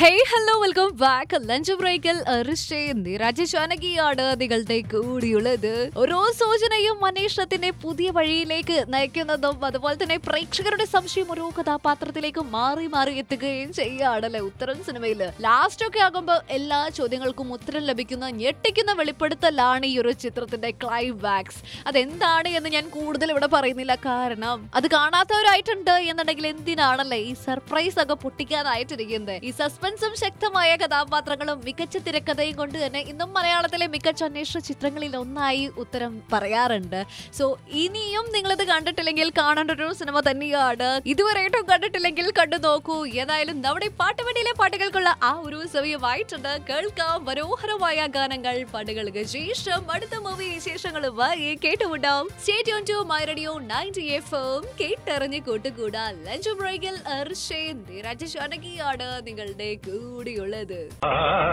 hey hello welcome back lunch ബ്രേക്കിൽ രാജശാനകിയാണ് നിങ്ങളുടെ കൂടിയുള്ളത് ഓരോ സൂചനയും അന്വേഷണത്തിന്റെ പുതിയ വഴിയിലേക്ക് നയിക്കുന്നതും അതുപോലെ തന്നെ പ്രേക്ഷകരുടെ സംശയം ഓരോ കഥാപാത്രത്തിലേക്ക് മാറി മാറി എത്തുകയും ചെയ്യുകയാണല്ലേ ഉത്തരം സിനിമയിൽ ലാസ്റ്റ് ഒക്കെ ആകുമ്പോൾ എല്ലാ ചോദ്യങ്ങൾക്കും ഉത്തരം ലഭിക്കുന്ന ഞെട്ടിക്കുന്ന വെളിപ്പെടുത്തലാണ് ഈ ഒരു ചിത്രത്തിന്റെ ക്ലൈമാക്സ് അതെന്താണ് എന്ന് ഞാൻ കൂടുതൽ ഇവിടെ പറയുന്നില്ല കാരണം അത് കാണാത്തവരായിട്ടുണ്ട് എന്നുണ്ടെങ്കിൽ എന്തിനാണല്ലേ ഈ സർപ്രൈസ് ഒക്കെ പൊട്ടിക്കാനായിട്ടിരിക്കുന്നത് ഈ സസ്പെൻസും ശക്തമായ കഥാപാത്രങ്ങളും മികച്ച തിരക്കഥയും കൊണ്ട് തന്നെ ഇന്നും മലയാളത്തിലെ മികച്ച അന്വേഷണ ചിത്രങ്ങളിൽ ഒന്നായി ഉത്തരം പറയാറുണ്ട് സോ ഇനിയും നിങ്ങളിത് കണ്ടിട്ടില്ലെങ്കിൽ കാണേണ്ട ഒരു സിനിമ തന്നെയാണ് ഇതുവരെയായിട്ടും കണ്ടിട്ടില്ലെങ്കിൽ കണ്ടു നോക്കൂ ഏതായാലും നമ്മുടെ ഈ പാട്ടുപടിയിലെ പാട്ടുകൾക്കുള്ള ആ ഒരു സമയമായിട്ടുണ്ട് കേൾക്കാം മനോഹരമായ ഗാനങ്ങൾ പാട്ടുകൾക്ക് ശേഷം അടുത്ത മൂവി വിശേഷങ്ങളുമായി കേട്ടുമുണ്ടാവും stay tune to my radio ninety F M കേട്ടറിഞ്ഞ് കൂട്ടുകൂടാ ലഞ്ച് ബ്രേക്കിൽ അർഷേ രാജേഷ് അനകിയാണ് നിങ്ങളുടെ കൂടിയുള്ളത് ആ